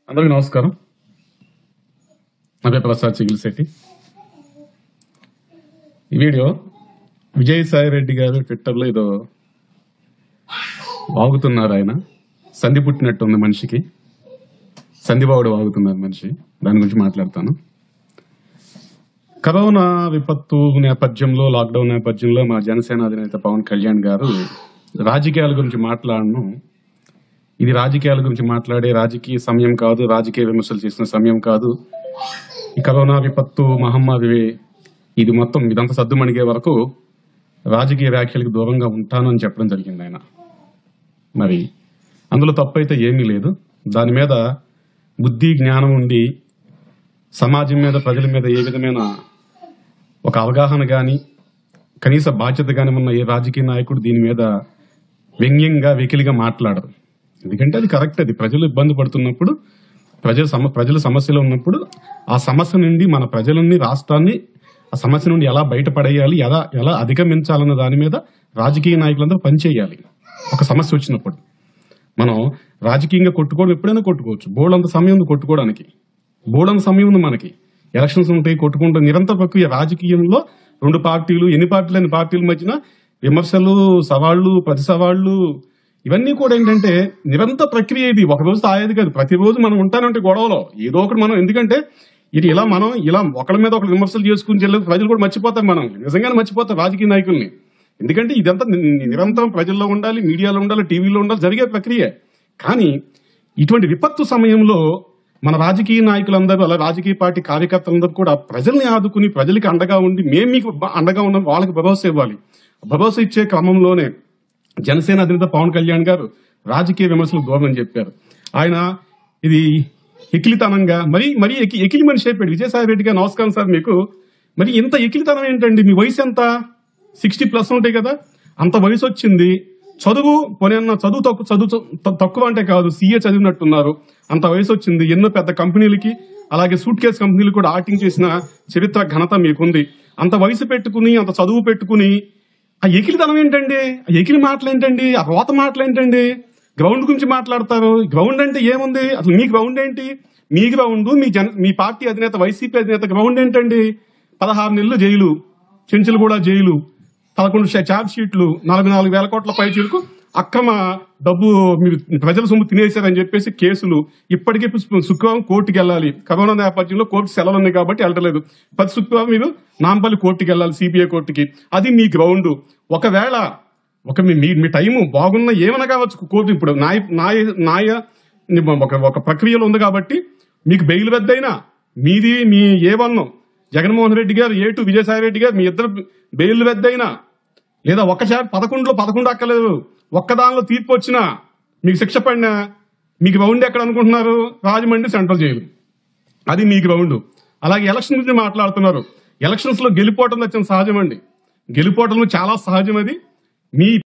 అందరికీ నమస్కారం నా పేరు ప్రసాద్ చిగిల్ శెట్టి ఈ వీడియో విజయసాయి రెడ్డి గారు ట్విట్టర్లో ఏదో వాగుతున్నారు ఆయన సంధి పుట్టినట్టు ఉంది మనిషికి సంధిబావుడు వాగుతున్నారు మనిషి దాని గురించి మాట్లాడతాను కరోనా విపత్తు నేపథ్యంలో లాక్డౌన్ నేపథ్యంలో మా జనసేన అధినేత పవన్ కళ్యాణ్ గారు రాజకీయాల గురించి మాట్లాడను ఇది రాజకీయాల గురించి మాట్లాడే రాజకీయ సమయం కాదు రాజకీయ విమర్శలు చేసిన సమయం కాదు ఈ కరోనా విపత్తు మహమ్మారి ఇది మొత్తం ఇదంతా సద్దుమణిగే వరకు రాజకీయ వ్యాఖ్యలకు దూరంగా ఉంటాను అని చెప్పడం జరిగింది ఆయన మరి అందులో తప్పు అయితే ఏమీ లేదు దాని మీద బుద్ధి జ్ఞానం ఉండి సమాజం మీద ప్రజల మీద ఏ విధమైన ఒక అవగాహన కానీ కనీస బాధ్యత కానీ ఉన్న ఏ రాజకీయ నాయకుడు దీని మీద వ్యంగ్యంగా వెకిలిగా మాట్లాడరు ఎందుకంటే అది కరెక్ట్ అది ప్రజలు ఇబ్బంది పడుతున్నప్పుడు ప్రజల సమ ప్రజల సమస్యలో ఉన్నప్పుడు ఆ సమస్య నుండి మన ప్రజలని రాష్ట్రాన్ని ఆ సమస్య నుండి ఎలా బయటపడేయాలి ఎలా ఎలా అధిగమించాలన్న దాని మీద రాజకీయ నాయకులందరూ పనిచేయాలి ఒక సమస్య వచ్చినప్పుడు మనం రాజకీయంగా కొట్టుకోవడం ఎప్పుడైనా కొట్టుకోవచ్చు బోర్డు అంత సమయం ఉంది కొట్టుకోవడానికి బోర్డు అంత సమయం ఉంది మనకి ఎలక్షన్స్ ఉంటాయి కొట్టుకుంటూ నిరంతర ప్రక్రియ రాజకీయంలో రెండు పార్టీలు ఎన్ని పార్టీలు అన్ని పార్టీల మధ్యన విమర్శలు సవాళ్లు ప్రతి సవాళ్లు ఇవన్నీ కూడా ఏంటంటే నిరంతర ప్రక్రియ ఇది ఒక రోజు తాగేది కాదు ప్రతిరోజు మనం ఉంటానంటే గొడవలో ఏదో ఒకటి మనం ఎందుకంటే ఇది ఇలా మనం ఇలా ఒకరి మీద ఒకరు విమర్శలు చేసుకుని చెల్లెదు ప్రజలు కూడా మర్చిపోతారు మనం నిజంగానే మర్చిపోతారు రాజకీయ నాయకుల్ని ఎందుకంటే ఇదంతా ని- ని- నిరంతరం ప్రజల్లో ఉండాలి మీడియాలో ఉండాలి టీవీలో ఉండాలి జరిగే ప్రక్రియ కానీ ఇటువంటి విపత్తు సమయంలో మన రాజకీయ నాయకులందరూ అలా రాజకీయ పార్టీ కార్యకర్తలందరూ కూడా ప్రజల్ని ఆదుకుని ప్రజలకి అండగా ఉండి మేము మీకు బ- అండగా ఉన్నాం వాళ్ళకి భరోసా ఇవ్వాలి భరోసా ఇచ్చే క్రమంలోనే జనసేన అధినేత పవన్ కళ్యాణ్ గారు రాజకీయ విమర్శలకు దూరం అని చెప్పారు ఆయన ఇది ఎకిలితనంగా మరి మరి ఎకి- ఎకిలి మనిషి అయిపోయాడు విజయసాయి రెడ్డి గారు నమస్కారం సార్ మీకు మరి ఇంత ఎకిలితనం ఏంటండి మీ వయసు ఎంత సిక్స్టీ ప్లస్ ఉంటాయి కదా అంత వయసు వచ్చింది చదువు పోనీ అన్న చదువు తక్కువ చదువు త- తక్కువ అంటే కాదు సీఏ చదివినట్టున్నారు అంత వయసు వచ్చింది ఎన్నో పెద్ద కంపెనీలకి అలాగే సూట్ కేస్ కంపెనీలు కూడా ఆక్టింగ్ చేసిన చరిత్ర ఘనత మీకుంది అంత వయసు పెట్టుకుని అంత చదువు పెట్టుకుని ఆ ఎకిలితనం ఏంటండి ఆ ఎకిలి మాటలు ఏంటండి ఆ రోత మాటలు ఏంటండి గ్రౌండ్ గురించి మాట్లాడతారు గ్రౌండ్ అంటే ఏముంది అసలు మీ గ్రౌండ్ ఏంటి మీ గ్రౌండ్ మీ జన మీ పార్టీ అధినేత వైసీపీ అధినేత గ్రౌండ్ ఏంటండి పదహారు నెలలు జైలు చెంచులు కూడా జైలు పదకొండు షా- ఛార్జ్ షీట్లు నలభై నాలుగు వేల కోట్ల పై చిరుకు అక్రమ డబ్బు మీరు ప్రజల సొమ్ము తినేశారని చెప్పేసి కేసులు ఇప్పటికే పు- శుక్రవారం కోర్టుకి వెళ్ళాలి కరోనా నేపథ్యంలో కోర్టు సెలవులు ఉన్నాయి కాబట్టి వెళ్ళలేదు ప్రతి శుక్రవారం మీరు నాంపల్లి కోర్టుకి వెళ్ళాలి సిబిఐ కోర్టుకి అది మీ గ్రౌండ్ ఒకవేళ ఒక మీ మీ- మీ టైము బాగున్న ఏమైనా కావచ్చు కోర్టు ఇప్పుడు న్యాయ న్యాయ న్యాయ ఒక ఒక ప్రక్రియలో ఉంది కాబట్టి మీకు బెయిల్ పెద్దయినా మీది మీ ఏ వన్ జగన్మోహన్ రెడ్డి గారు ఏ టూ విజయసాయి రెడ్డి గారు మీ ఇద్దరు బెయిల్ పెద్దయినా లేదా ఒక్కసారి పదకొండులో పదకొండు అక్కలేదు ఒక్క దానిలో తీర్పు వచ్చినా మీకు శిక్ష పడినా మీకు గ్రౌండ్ ఎక్కడ అనుకుంటున్నారు రాజమండ్రి సెంట్రల్ జైలు అది మీ గ్రౌండ్ అలాగే ఎలక్షన్ గురించి మాట్లాడుతున్నారు ఎలక్షన్స్ లో గెలిపోవటం వచ్చిన సహజం అండి గెలిపోవటం చాలా సహజం అది మీ